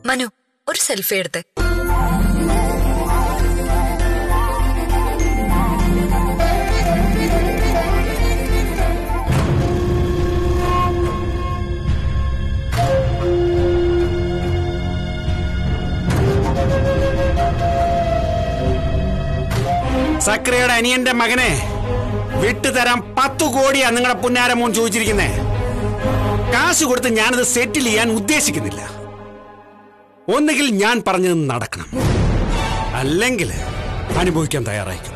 മനു ഒരു സെൽഫി എടുത്ത് സക്രിയയുടെ അനിയന്റെ മകനെ വിട്ടുതരാൻ പത്തു കോടിയാ നിങ്ങളുടെ പുന്നാര മോൻ ചോദിച്ചിരിക്കുന്നേ കാശ് കൊടുത്ത് ഞാനത് സെറ്റിൽ ചെയ്യാൻ ഉദ്ദേശിക്കുന്നില്ല ഒന്നുകിൽ ഞാൻ പറഞ്ഞത് നടക്കണം അല്ലെങ്കിൽ അനുഭവിക്കാൻ തയ്യാറായിരിക്കും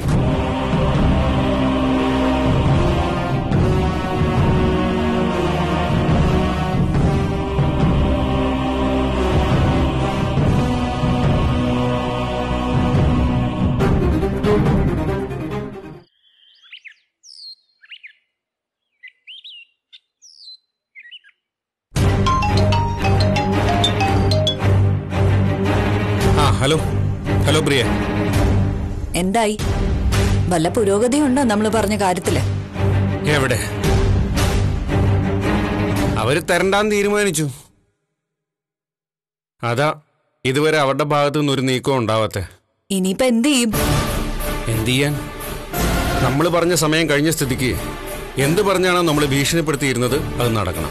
ആ ഹലോ ഹലോ പ്രിയ എന്തായി വല്ല പുരോഗതിയുണ്ടോ നമ്മൾ പറഞ്ഞ കാര്യത്തില് എവിടെ അവര് തരണ്ടാന്ന് തീരുമാനിച്ചു അതാ ഇതുവരെ അവരുടെ ഭാഗത്തു നിന്ന് ഒരു നീക്കം ഉണ്ടാവാത്തെ ഇനിയിപ്പോ എന്ത് ചെയ്യും എന്ത് ചെയ്യാൻ നമ്മൾ പറഞ്ഞ സമയം കഴിഞ്ഞ സ്ഥിതിക്ക് എന്ത് പറഞ്ഞാണോ നമ്മൾ ഭീഷണിപ്പെടുത്തിയിരുന്നത് അത് നടക്കണം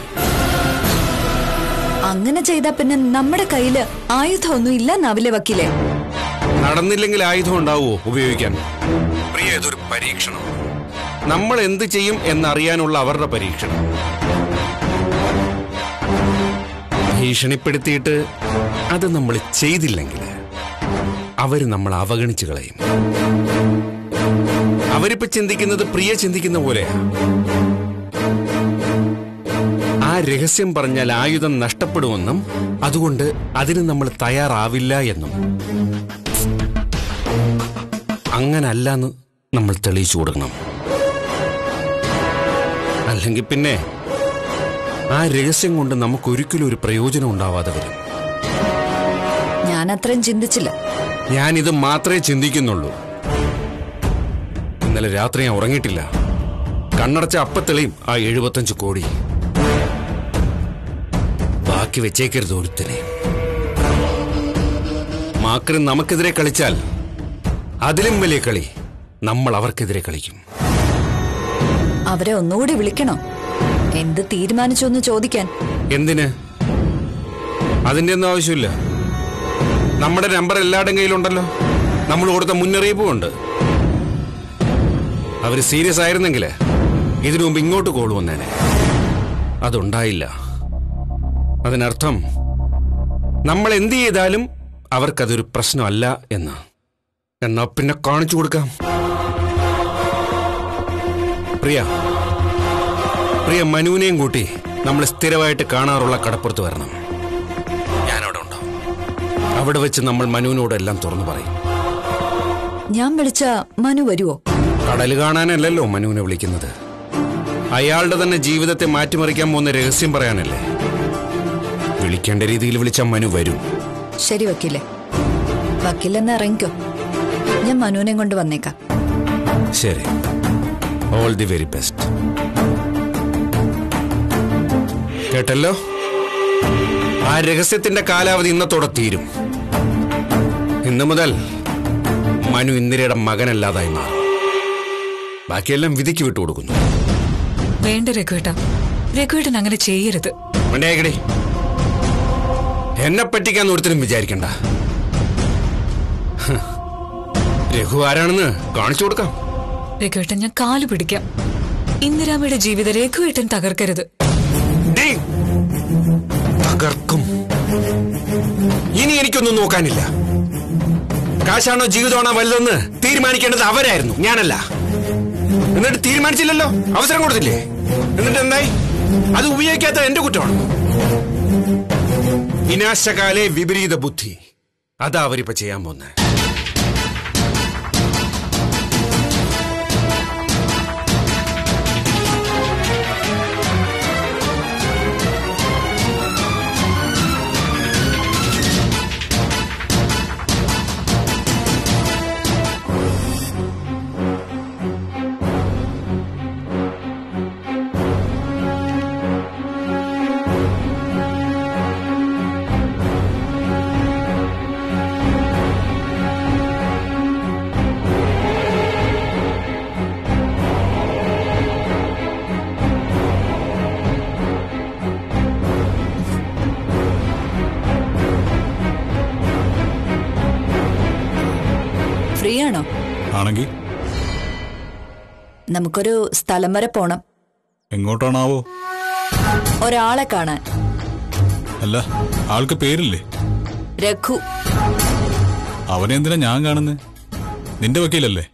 അങ്ങനെ ചെയ്താ പിന്നെ നമ്മുടെ കയ്യില് ആയുധമൊന്നും ഇല്ല നവിലെ വക്കീലെ നടന്നില്ലെങ്കിൽ ആയുധം ഉണ്ടാവുമോ ഉപയോഗിക്കാൻ പ്രിയ ഇതൊരു പരീക്ഷണം നമ്മൾ എന്ത് ചെയ്യും എന്നറിയാനുള്ള അവരുടെ പരീക്ഷണം ഭീഷണിപ്പെടുത്തിയിട്ട് അത് നമ്മൾ ചെയ്തില്ലെങ്കിൽ അവര് നമ്മൾ അവഗണിച്ചു കളയും അവരിപ്പോ ചിന്തിക്കുന്നത് പ്രിയ ചിന്തിക്കുന്ന പോലെയാ ആ രഹസ്യം പറഞ്ഞാൽ ആയുധം നഷ്ടപ്പെടുമെന്നും അതുകൊണ്ട് അതിന് നമ്മൾ തയ്യാറാവില്ല എന്നും അങ്ങനല്ലെന്ന് നമ്മൾ തെളിയിച്ചു കൊടുക്കണം അല്ലെങ്കിൽ പിന്നെ ആ രഹസ്യം കൊണ്ട് നമുക്കൊരിക്കലും ഒരു പ്രയോജനം ഉണ്ടാവാതെ വരും ഞാൻ അത്രയും ചിന്തിച്ചില്ല ഞാനിത് മാത്രമേ ചിന്തിക്കുന്നുള്ളൂ ഇന്നലെ രാത്രി ഞാൻ ഉറങ്ങിയിട്ടില്ല കണ്ണടച്ച അപ്പത്തെളിയും ആ എഴുപത്തഞ്ച് കോടി ബാക്കി വെച്ചേക്കരുത് ഒരുത്തനെ മാക്രി നമുക്കെതിരെ കളിച്ചാൽ അതിലും വലിയ കളി നമ്മൾ അവർക്കെതിരെ കളിക്കും അവരെ ഒന്നുകൂടി വിളിക്കണോ എന്ത് തീരുമാനിച്ചു എന്ന് ചോദിക്കാൻ എന്തിന് അതിന്റെ ഒന്നും ആവശ്യമില്ല നമ്മുടെ നമ്പർ എല്ലാവരുടെയും കയ്യിലുണ്ടല്ലോ നമ്മൾ കൊടുത്ത മുന്നറിയിപ്പും ഉണ്ട് അവര് സീരിയസ് ആയിരുന്നെങ്കിൽ ഇതിനു മുമ്പ് ഇങ്ങോട്ട് കോൾ വന്നേനെ അതുണ്ടായില്ല അതിനർത്ഥം നമ്മൾ എന്ത് ചെയ്താലും അവർക്കതൊരു പ്രശ്നമല്ല എന്ന് എന്നാ പിന്നെ കാണിച്ചു കൊടുക്കാം പ്രിയ പ്രിയ മനുവിനെയും കൂട്ടി നമ്മൾ സ്ഥിരമായിട്ട് കാണാറുള്ള കടപ്പുറത്ത് വരണം ഞാനവിടെ ഉണ്ടാവും അവിടെ വെച്ച് നമ്മൾ മനുവിനോട് എല്ലാം തുറന്നു പറയും ഞാൻ വിളിച്ച മനു വരുവോ കടൽ കാണാനല്ലല്ലോ മനുവിനെ വിളിക്കുന്നത് അയാളുടെ തന്നെ ജീവിതത്തെ മാറ്റിമറിക്കാൻ പോകുന്ന രഹസ്യം പറയാനല്ലേ വിളിക്കേണ്ട രീതിയിൽ വിളിച്ച മനു വരും ശരി വക്കീലെ വക്കീലെന്ന് ഇറങ്ങിക്കോ ഞാൻ മനുവിനെ കൊണ്ട് വന്നേക്കാം ശരി ഓൾ ദി വെരി ബെസ്റ്റ് കേട്ടല്ലോ ആ രഹസ്യത്തിന്റെ കാലാവധി ഇന്നത്തോടെ തീരും ഇന്നു മുതൽ മനു ഇന്ദിരയുടെ മകനല്ലാതായി മാറും ബാക്കിയെല്ലാം വിധിക്ക് വിട്ടുകൊടുക്കുന്നു വേണ്ട രഘുവേട്ട രഘുവേട്ടൻ അങ്ങനെ ചെയ്യരുത് മണ്ടേക്കടി എന്നെ പറ്റിക്കാൻ ഒരുത്തരും വിചാരിക്കണ്ട ഹ്. രഘു ആരാണെന്ന് കാണിച്ചു കൊടുക്കാം രഘുവേട്ടൻ ഞാൻ കാലു പിടിക്കാം ഇന്ദിരാമയുടെ ജീവിതം രഘുവേട്ടൻ തകർക്കരുത് ഡേ, തകർക്കും ഇനി എനിക്കൊന്നും നോക്കാനില്ല കാശാണോ ജീവിതമാണോ വലുതെന്ന് തീരുമാനിക്കേണ്ടത് അവരായിരുന്നു ഞാനല്ല എന്നിട്ട് തീരുമാനിച്ചില്ലല്ലോ അവസരം കൊടുത്തില്ലേ എന്നിട്ട് എന്തായി അത് ഉപയോഗിക്കാത്ത എന്റെ കുറ്റമാണ് വിനാശകാലെ വിപരീത ബുദ്ധി അതാ അവരിപ്പോ ചെയ്യാൻ പോകുന്നത് ആണെങ്കിൽ നമുക്കൊരു സ്ഥലം വരെ പോണം എങ്ങോട്ടാണാവോ ഒരാളെ കാണാൻ അല്ല ആൾക്ക് പേരില്ലേ രഘു അവനെ എന്തിനാ ഞാൻ കാണുന്നത് നിന്റെ വക്കീലല്ലേ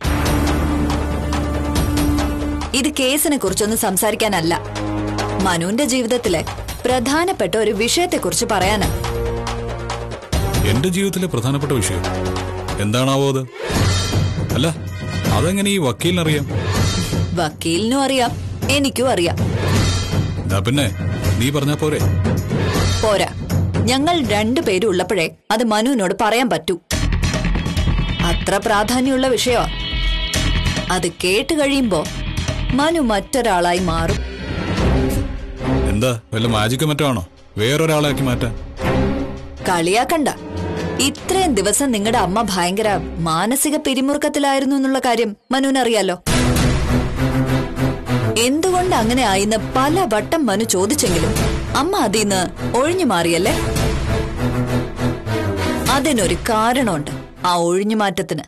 ഇത് കേസിനെ കുറിച്ചൊന്നും സംസാരിക്കാനല്ല മനുവിന്റെ ജീവിതത്തിലെ പ്രധാനപ്പെട്ട ഒരു വിഷയത്തെക്കുറിച്ച് പറയാനാ എന്റെ ജീവിതത്തിലെ പ്രധാനപ്പെട്ട വിഷയം എന്താണാവോ അത് അല്ല അതെങ്ങനെ ഈ വക്കീലിനറിയാം വക്കീലിനും അറിയാം എനിക്കും അറിയാം എന്നാ പിന്നെ നീ പറഞ്ഞാ പോരെ പോരാ ഞങ്ങൾ രണ്ടുപേരും ഉള്ളപ്പോഴേ അത് മനുവിനോട് പറയാൻ പറ്റൂ അത്ര പ്രാധാന്യമുള്ള വിഷയമാ അത് കേട്ട് കഴിയുമ്പോ മനു മറ്റൊരാളായി മാറും എന്താ വല്ല മാജിക്ക് മറ്റോ ആണോ വേറൊരാളാക്കി മാറ്റാൻ കളിയാക്കണ്ട ഇത്രയും ദിവസം നിങ്ങളുടെ അമ്മ ഭയങ്കര മാനസിക പിരിമുറുക്കത്തിലായിരുന്നു എന്നുള്ള കാര്യം മനുവിനറിയാലോ എന്തുകൊണ്ട് അങ്ങനെ ആയിന്ന് പല വട്ടം മനു ചോദിച്ചെങ്കിലും അമ്മ അതിന്ന് ഒഴിഞ്ഞു മാറിയല്ലേ അതിനൊരു കാരണമുണ്ട് ആ ഒഴിഞ്ഞു മാറ്റത്തിന്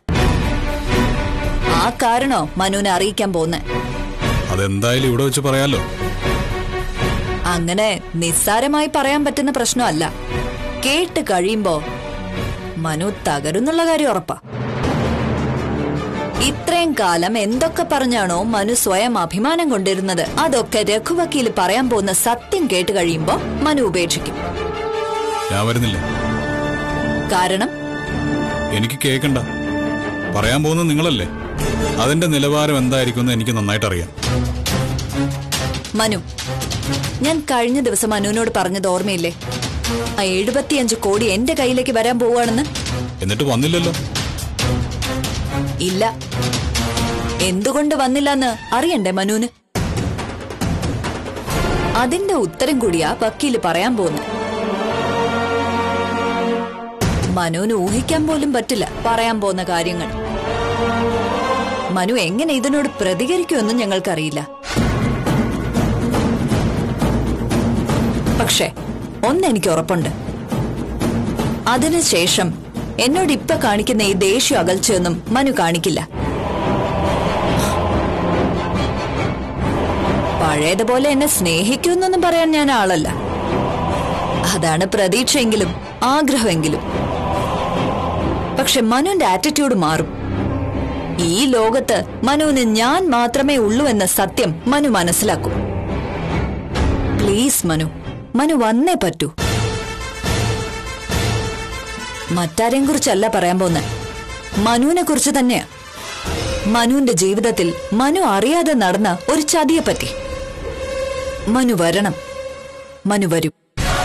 ആ കാരണോ മനുവിനെ അറിയിക്കാൻ പോന്നെ അതെന്തായാലും ഇവിടെ വെച്ച് പറയാലോ അങ്ങനെ നിസ്സാരമായി പറയാൻ പറ്റുന്ന പ്രശ്നമല്ല കേട്ട് കഴിയുമ്പോ മനു തകരുന്നുള്ള കാര്യം ഉറപ്പാ ഇത്രയും കാലം എന്തൊക്കെ പറഞ്ഞാണോ മനു സ്വയം അഭിമാനം കൊണ്ടിരുന്നത് അതൊക്കെ രഘുവക്കീൽ പറയാൻ പോകുന്ന സത്യം കേട്ട് കഴിയുമ്പോ മനു ഉപേക്ഷിക്കും ഞാൻ വരുന്നില്ല കാരണം എനിക്ക് കേൾക്കണ്ട പറയാൻ പോകുന്നത് നിങ്ങളല്ലേ അതിന്റെ നിലവാരം എന്തായിരിക്കും എനിക്ക് നന്നായിട്ട് അറിയാം മനു ഞാൻ കഴിഞ്ഞ ദിവസം മനുവിനോട് പറഞ്ഞത് ഓർമ്മയില്ലേ ആ എഴുപത്തിയഞ്ച് കോടി എന്റെ കയ്യിലേക്ക് വരാൻ പോവുകയാണെന്ന് എന്നിട്ട് വന്നില്ലല്ലോ ഇല്ല എന്തുകൊണ്ട് വന്നില്ലെന്ന് അറിയണ്ടേ മനുവിന് അതിന്റെ ഉത്തരം കൂടിയാ വക്കീല് പറയാൻ പോകുന്നത് മനുവിന് ഊഹിക്കാൻ പോലും പറ്റില്ല പറയാൻ പോകുന്ന കാര്യങ്ങൾ മനു എങ്ങനെ ഇതിനോട് പ്രതികരിക്കുമെന്നും ഞങ്ങൾക്കറിയില്ല പക്ഷേ ഒന്നെനിക്ക് ഉറപ്പുണ്ട് അതിനുശേഷം എന്നോട് ഇപ്പൊ കാണിക്കുന്ന ഈ ദേഷ്യം അകൽച്ചയൊന്നും മനു കാണിക്കില്ല പഴയതുപോലെ എന്നെ സ്നേഹിക്കുമെന്നൊന്നും പറയാൻ ഞാൻ ആളല്ല അതാണ് പ്രതീക്ഷയെങ്കിലും ആഗ്രഹമെങ്കിലും പക്ഷെ മനുവിന്റെ ആറ്റിറ്റ്യൂഡ് മാറും ഈ ലോകത്ത് മനുവിന് ഞാൻ മാത്രമേ ഉള്ളൂ എന്ന സത്യം മനു മനസ്സിലാക്കും പ്ലീസ് മനു മനു വന്നേ പറ്റൂ മറ്റാരെയും കുറിച്ചല്ല പറയാൻ പോന്നെ മനുവിനെ കുറിച്ച് തന്നെയാ മനുവിന്റെ ജീവിതത്തിൽ മനു അറിയാതെ നടന്ന ഒരു ചതിയെ പറ്റി മനു വരണം മനു വരും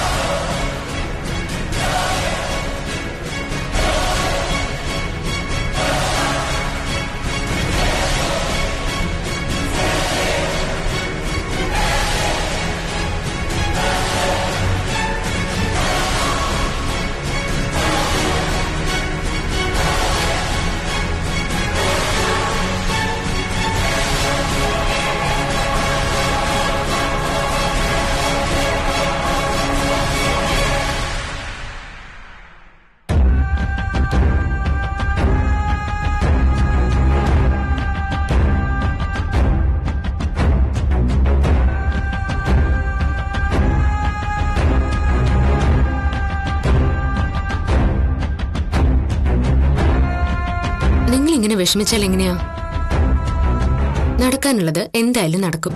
നിങ്ങൾ ഇങ്ങനെ വിഷമിച്ചാൽ എങ്ങനെയാ നടക്കാനുള്ളത് എന്തായാലും നടക്കും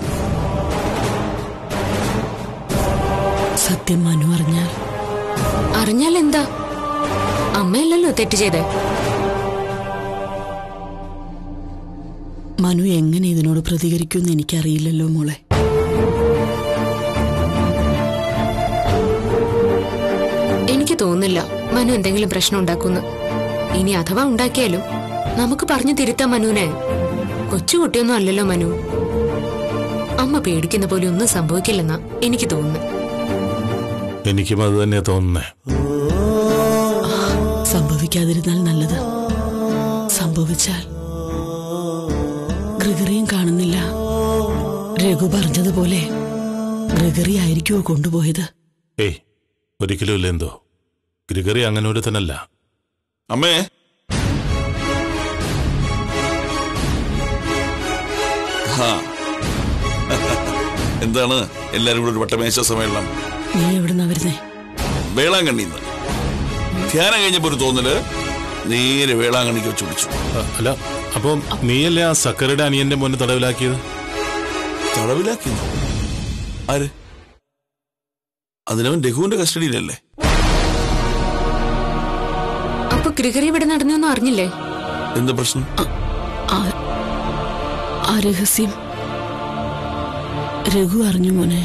സത്യം മനു അറിഞ്ഞാൽ അറിഞ്ഞാൽ എന്താ അമ്മയല്ലല്ലോ തെറ്റ് ചെയ്തേ മനു എങ്ങനെ ഇതിനോട് പ്രതികരിക്കുമെന്ന് എനിക്കറിയില്ലല്ലോ മോളെ എനിക്ക് തോന്നുന്നില്ല മനു എന്തെങ്കിലും പ്രശ്നം ഉണ്ടാക്കുന്നു ഇനി അഥവാ ഉണ്ടാക്കിയാലും നമുക്ക് പറഞ്ഞു തിരുത്താം മനുവിനെ കൊച്ചുകുട്ടിയൊന്നും അല്ലല്ലോ മനു അമ്മ പേടിക്കുന്ന പോലെ ഒന്നും സംഭവിക്കില്ലെന്നാ എനിക്ക് തോന്നുന്നു എനിക്കും അത് തന്നെ തോന്നുന്നേ സംഭവിക്കാതിരുന്നാൽ നല്ലത് സംഭവിച്ചാൽ ഗ്രിഗറിയും കാണുന്നില്ല രഘു പറഞ്ഞതുപോലെ ഗ്രിഗറി ആയിരിക്കുമോ കൊണ്ടുപോയത് ഏയ് ഒരിക്കലും ഇല്ല എന്തോ ഗ്രിഗറി അങ്ങനെ ഒരു തന്നല്ല അമ്മേ ഹാ. എന്താണ് എല്ലാരും കൂടെ ഒരു വട്ടമേശ സമ്മേളനം നീ എവിടുന്നാ വരുന്നേ വേളാങ്കണ്ണിന്ന് ധ്യാനം കഴിഞ്ഞപ്പോ ഒരു തോന്നല് നേരെ വേളാങ്കണ്ണിക്ക് വെച്ച് പിടിച്ചു അ- അല്ല അപ്പം നീയല്ലേ ആ സക്കരയുടെ അനിയന്റെ മുന്നിൽ തടവിലാക്കിയത് തടവിലാക്കി ആര് അതിനവൻ രഘുവിന്റെ കസ്റ്റഡിയിലല്ലേ അപ്പൊ ഗ്രിഗറി ഇവിടെ നടന്നൊന്നും അറിഞ്ഞില്ലേ എന്താ പ്രശ്നം ആ- ആ രഹസ്യം രഘു അറിഞ്ഞു മോനെ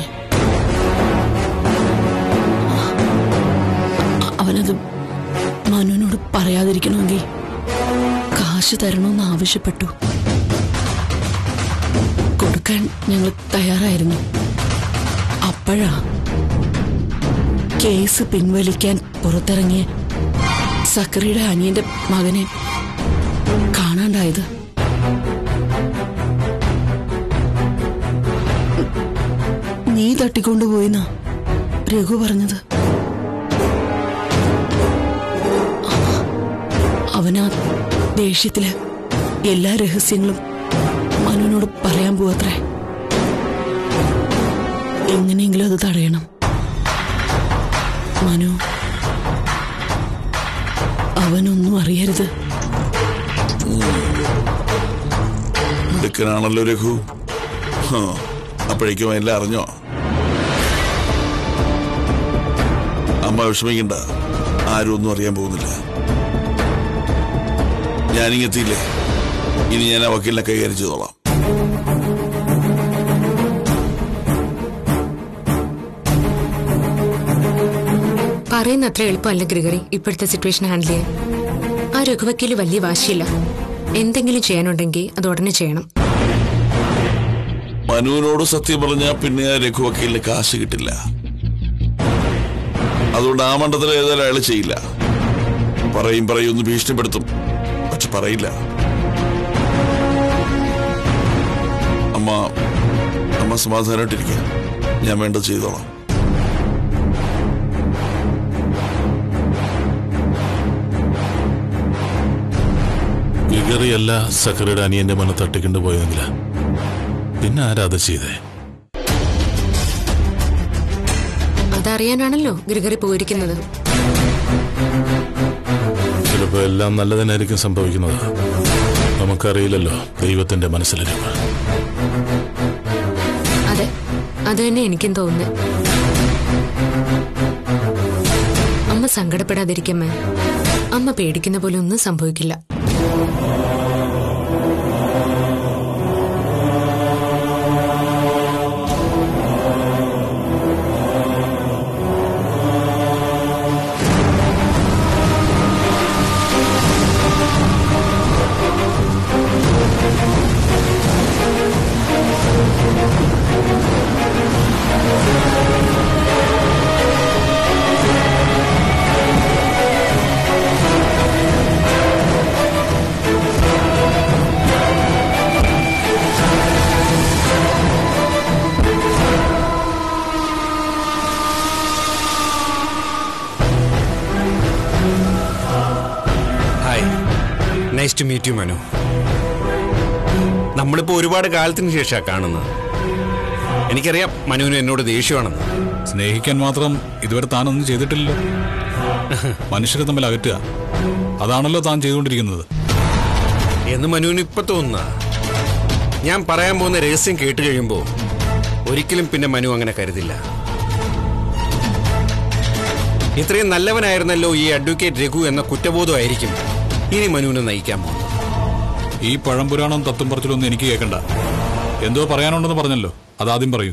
അ- അവനത് മനുവിനോട് പറയാതിരിക്കണമെങ്കിൽ കാശ് തരണമെന്ന് ആവശ്യപ്പെട്ടു കൊടുക്കാൻ ഞങ്ങൾ തയ്യാറായിരുന്നു അപ്പോഴാ കേസ് പിൻവലിക്കാൻ പുറത്തിറങ്ങിയ സക്കറിയുടെ അനിയന്റെ മകനെ കാണാണ്ടായത് നീ തട്ടിക്കൊണ്ടുപോയിന്നാ രഘു പറഞ്ഞത് അവനാ ദേഷ്യത്തില് എല്ലാ രഹസ്യങ്ങളും മനുവിനോട് പറയാൻ പോവത്രേ എങ്ങനെയെങ്കിലും അത് തടയണം മനു അവനൊന്നും അറിയരുത് മിടുക്കനാണല്ലോ രഘു ഹാ, അപ്പോഴേക്കും എല്ലാം അറിഞ്ഞോ അമ്മ വിഷമിക്കണ്ട ആരും ഒന്നും അറിയാൻ പോകുന്നില്ല ഞാനിങ്ങെത്തിയില്ലേ ഇനി ഞാൻ ആ വക്കീലിനെ കൈകാര്യം ചെയ്തോളാം പറയുന്ന അത്ര എളുപ്പമല്ല ഗ്രിഗറി ഇപ്പോഴത്തെ സിറ്റുവേഷൻ ഹാൻഡിൽ ചെയ്യാൻ ആ രഘുവക്കീല് വലിയ വാശിയില്ല എന്തെങ്കിലും ചെയ്യാനുണ്ടെങ്കിൽ അത് ഉടനെ ചെയ്യണം മനുവിനോട് സത്യം പറഞ്ഞാൽ പിന്നെ ആ രഘു വക്കീലിന് കാശ് കിട്ടില്ല അതുകൊണ്ട് ആ മണ്ഡലത്തിൽ ഏതായാലും അയാൾ ചെയ്യില്ല പറയും പറയും ഒന്ന് ഭീഷണിപ്പെടുത്തും പക്ഷെ പറയില്ല അമ്മ അമ്മ സമാധാനമായിട്ടിരിക്കുക ഞാൻ വേണ്ടത് ചെയ്തോളാം ഇഗറിയല്ല സക്കരയുടെ അനിയന്റെ മുന്നിൽ തട്ടിക്കൊണ്ട് പോയതെങ്കില പിന്നെ ആരാ അത് ചെയ്തേ അതറിയാനാണല്ലോ ഗ്രിഗറി പോയിരിക്കുന്നത് ചിലപ്പോ എല്ലാം നല്ലതിനായിരിക്കും സംഭവിക്കുന്നത് നമുക്കറിയില്ലല്ലോ ദൈവത്തിന്റെ മനസ്സിലിരിപ്പ് അതെ അത് തന്നെ എനിക്കും തോന്നുന്നത് അമ്മ സങ്കടപ്പെടാതിരിക്കമ്മേ അമ്മ പേടിക്കുന്ന പോലെ ഒന്നും സംഭവിക്കില്ല hi nice to meet you Manu നമ്മളിപ്പോ ഒരുപാട് കാലത്തിന് ശേഷമാണ് കാണുന്നത് എനിക്കറിയാം മനുവിന് എന്നോട് ദേഷ്യമാണെന്ന് സ്നേഹിക്കാൻ മാത്രം ഇതുവരെ താനൊന്നും ചെയ്തിട്ടില്ലല്ലോ മനുഷ്യരെ തമ്മിൽ അകറ്റുക അതാണല്ലോ താൻ ചെയ്തുകൊണ്ടിരിക്കുന്നത് എന്ന് മനുവിന് ഇപ്പൊ തോന്നുന്ന ഞാൻ പറയാൻ പോകുന്ന രഹസ്യം കേട്ട് കഴിയുമ്പോൾ ഒരിക്കലും പിന്നെ മനു അങ്ങനെ കരുതില്ല ഇത്രയും നല്ലവനായിരുന്നല്ലോ ഈ അഡ്വക്കേറ്റ് രഘു എന്ന കുറ്റബോധമായിരിക്കും ഇനി മനുവിനെ നയിക്കാൻ പോകുന്നത് ഈ പഴംപുരാണം തത്തും പറച്ചിലൊന്നും എനിക്ക് കേൾക്കണ്ട എന്തോ പറയാനുണ്ടെന്ന് പറഞ്ഞല്ലോ അതാദ്യം പറയൂ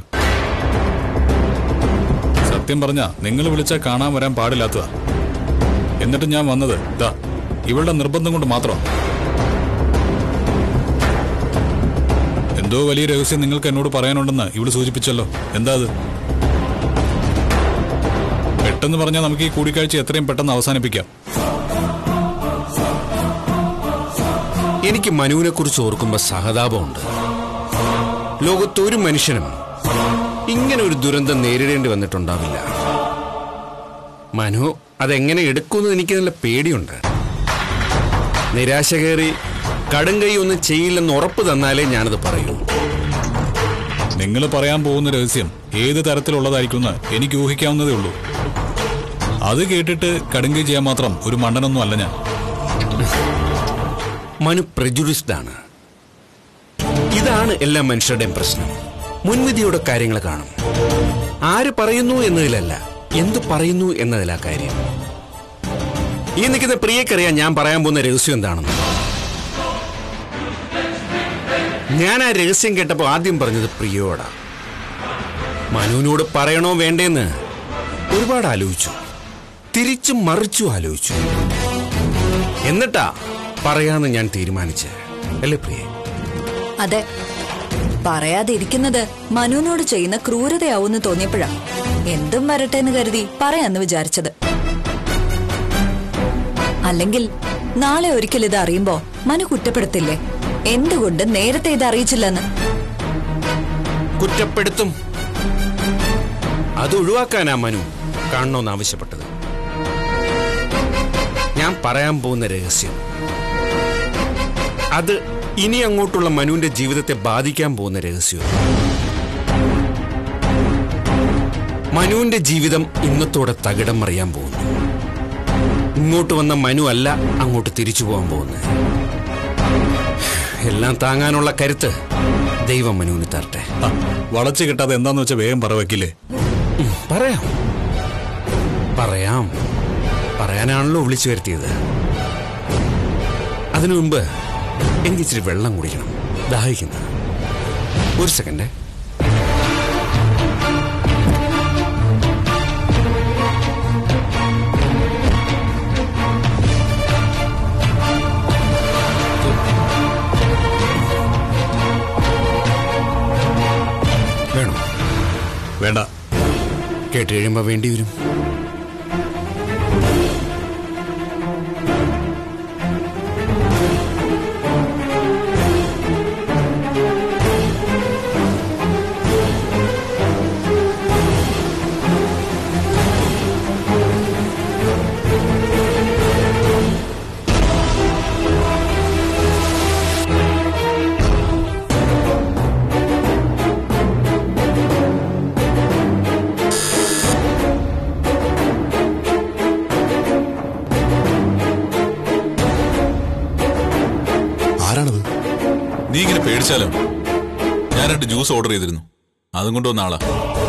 സത്യം പറഞ്ഞ നിങ്ങൾ വിളിച്ചാൽ കാണാൻ വരാൻ പാടില്ലാത്തതാ എന്നിട്ട് ഞാൻ വന്നത് ഇതാ ഇവളുടെ നിർബന്ധം കൊണ്ട് മാത്രം എന്തോ വലിയ രഹസ്യം നിങ്ങൾക്ക് എന്നോട് പറയാനുണ്ടെന്ന് ഇവള് സൂചിപ്പിച്ചല്ലോ എന്താ അത് പെട്ടെന്ന് പറഞ്ഞാൽ നമുക്ക് ഈ കൂടിക്കാഴ്ച എത്രയും പെട്ടെന്ന് അവസാനിപ്പിക്കാം എനിക്ക് മനുവിനെ കുറിച്ച് ഓർക്കുമ്പോൾ സഹതാപമുണ്ട് ലോകത്തൊരു മനുഷ്യനും ഇങ്ങനെ ഒരു ദുരന്തം നേരിടേണ്ടി വന്നിട്ടുണ്ടാവില്ല മനു അതെങ്ങനെ എടുക്കുമെന്ന് എനിക്ക് നല്ല പേടിയുണ്ട് നിരാശ കയറി കടും കൈ ഒന്നും ചെയ്യില്ലെന്ന് ഉറപ്പ് തന്നാലേ ഞാനത് പറയൂ നിങ്ങൾ പറയാൻ പോകുന്ന രഹസ്യം ഏത് തരത്തിലുള്ളതായിരിക്കുമെന്ന് എനിക്ക് ഊഹിക്കാവുന്നതേ ഉള്ളൂ അത് കേട്ടിട്ട് കടുങ്കൈ ചെയ്യാൻ മാത്രം ഒരു മണ്ടനൊന്നും അല്ല ഞാൻ മനു പ്രജുഡിസ്ഡ് ആണ് ഇതാണ് എല്ലാ മനുഷ്യരുടെയും പ്രശ്നം മുൻവിധിയുടെ കാര്യങ്ങൾ കാണും ആര് പറയുന്നു എന്നതിലല്ല എന്തു പറയുന്നു എന്നതിലാ കാര്യം ഈ നിൽക്കുന്ന പ്രിയക്കറിയാൻ ഞാൻ പറയാൻ പോകുന്ന രഹസ്യം എന്താണെന്ന് ഞാൻ ആ രഹസ്യം കേട്ടപ്പോൾ ആദ്യം പറഞ്ഞത് പ്രിയോടാ മനുവിനോട് പറയണോ വേണ്ടേന്ന് ഒരുപാട് ആലോചിച്ചു തിരിച്ചും മറിച്ചും ആലോചിച്ചു എന്നിട്ടാ പറയാന്ന് ഞാൻ തീരുമാനിച്ച് അല്ലേ പ്രിയേ അതെ പറയാതിരിക്കുന്നത് മനുവിനോട് ചെയ്യുന്ന ക്രൂരതയാവൂന്ന് തോന്നിയപ്പോഴാ എന്തും വരട്ടെ എന്ന് കരുതി പറയാന്ന് വിചാരിച്ചത് അല്ലെങ്കിൽ നാളെ ഒരിക്കൽ ഇത് അറിയുമ്പോ മനു കുറ്റപ്പെടുത്തില്ലേ എന്തുകൊണ്ട് നേരത്തെ ഇത് അറിയിച്ചില്ലെന്ന് കുറ്റപ്പെടുത്തും അത് ഒഴിവാക്കാനാ മനു കാണണമെന്ന് ആവശ്യപ്പെട്ടത് ഞാൻ പറയാൻ പോകുന്ന രഹസ്യം അത് ഇനി അങ്ങോട്ടുള്ള മനുവിന്റെ ജീവിതത്തെ ബാധിക്കാൻ പോകുന്ന രഹസ്യം മനുവിന്റെ ജീവിതം ഇന്നത്തോടെ തകിടം മറിയാൻ പോകുന്നു ഇങ്ങോട്ട് വന്ന മനു അല്ല അങ്ങോട്ട് തിരിച്ചു പോകാൻ പോകുന്നത് എല്ലാം താങ്ങാനുള്ള കരുത്ത് ദൈവം മനുവിന് തരട്ടെ ആ, വളച്ച് കിട്ടാതെ എന്താന്ന് വെച്ചാൽ വേഗം പറ വയ്ക്കില്ലേ പറയാം പറയാം പറയാനാണല്ലോ വിളിച്ചു വരുത്തിയത് അതിനു മുമ്പ് എനിക്ക് ഇച്ചിരി വെള്ളം കുടിക്കണം ദാഹിക്കുന്നു ഒരു സെക്കൻഡ് വേണോ വേണ്ട കേട്ട് കഴിയുമ്പോൾ വേണ്ടി വരും ആരാണത് നീ ഇങ്ങനെ പേടിച്ചാലോ ഞാൻ രണ്ട് ജ്യൂസ് ഓർഡർ ചെയ്തിരുന്നു അതും കൊണ്ടുവന്ന ആളാ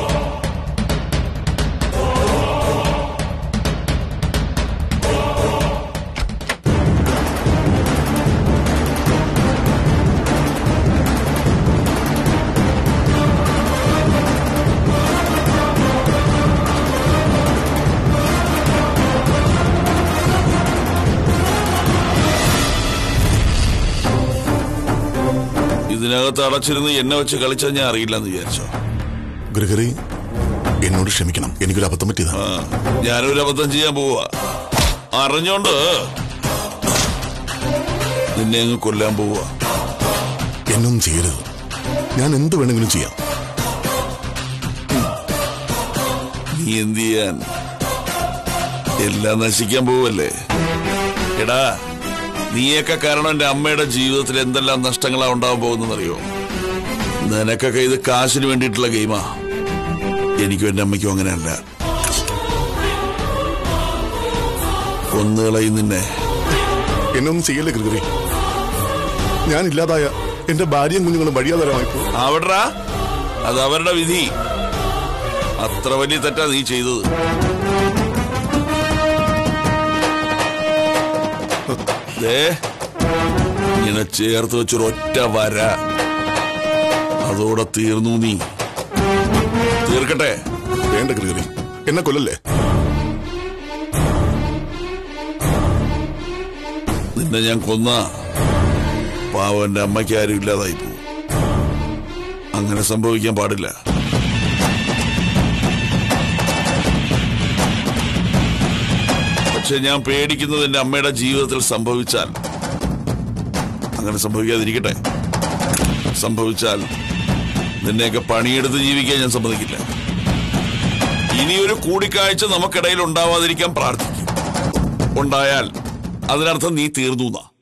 ഇതിനകത്ത് അടച്ചിരുന്ന് എന്നെ വെച്ച് കളിച്ചാൽ ഞാൻ അറിയില്ലെന്ന് വിചാരിച്ചോ ഗ്രിഗറി എന്നോട് ക്ഷമിക്കണം എനിക്കൊരു അബദ്ധം പറ്റിയതാ ആ ഞാനൊരു അബദ്ധം ചെയ്യാൻ പോവാ അറിഞ്ഞോണ്ട് നിന്നെ അങ്ങ് കൊല്ലാൻ പോവാ എന്നൊന്നും ചെയ്യരുത് ഞാൻ എന്ത് വേണമെങ്കിലും ചെയ്യാം നീ എന്ത് ചെയ്യാൻ എല്ലാം നശിക്കാൻ പോവല്ലേ എടാ നീയൊക്കെ കാരണം എന്റെ അമ്മയുടെ ജീവിതത്തിൽ എന്തെല്ലാം നഷ്ടങ്ങളാ ഉണ്ടാവാൻ പോകുന്നറിയോ നിനക്കൊക്കെ ഇത് കാശിന് വേണ്ടിയിട്ടുള്ള ഗെയിമാ എനിക്കും എന്റെ അമ്മയ്ക്കും അങ്ങനെയല്ല കൊന്നുകളയും നിന്നെ എന്നൊന്നും ചെയ്യല്ലേ ഗ്രിഗറി ഞാൻ ഇല്ലാതായ എന്റെ ഭാര്യയും കുഞ്ഞുങ്ങളും വഴിയാതരമായി പോകും അവിടാ അത് അവരുടെ വിധി അത്ര വലിയ തെറ്റാ നീ ചെയ്തത് ദേ ഇങ്ങനെ ചേർത്ത് വെച്ചൊരൊറ്റ വര അതോടെ തീർന്നു നീ തീർക്കട്ടെ വേണ്ട ഗ്രിഗറി എന്നെ കൊല്ലല്ലേ നിന്നെ ഞാൻ കൊന്ന പാവം എന്റെ അമ്മയ്ക്ക് ആരും ഇല്ലാതായി പോകും അങ്ങനെ സംഭവിക്കാൻ പാടില്ല പക്ഷെ ഞാൻ പേടിക്കുന്നത് എന്റെ അമ്മയുടെ ജീവിതത്തിൽ സംഭവിച്ചാൽ അങ്ങനെ സംഭവിക്കാതിരിക്കട്ടെ സംഭവിച്ചാൽ നിന്നെയൊക്കെ പണിയെടുത്ത് ജീവിക്കാൻ ഞാൻ സമ്മതിക്കില്ല ഇനിയൊരു കൂടിക്കാഴ്ച നമുക്കിടയിൽ ഉണ്ടാവാതിരിക്കാൻ പ്രാർത്ഥിക്കും ഉണ്ടായാൽ അതിനർത്ഥം നീ തീർന്നു എന്നാ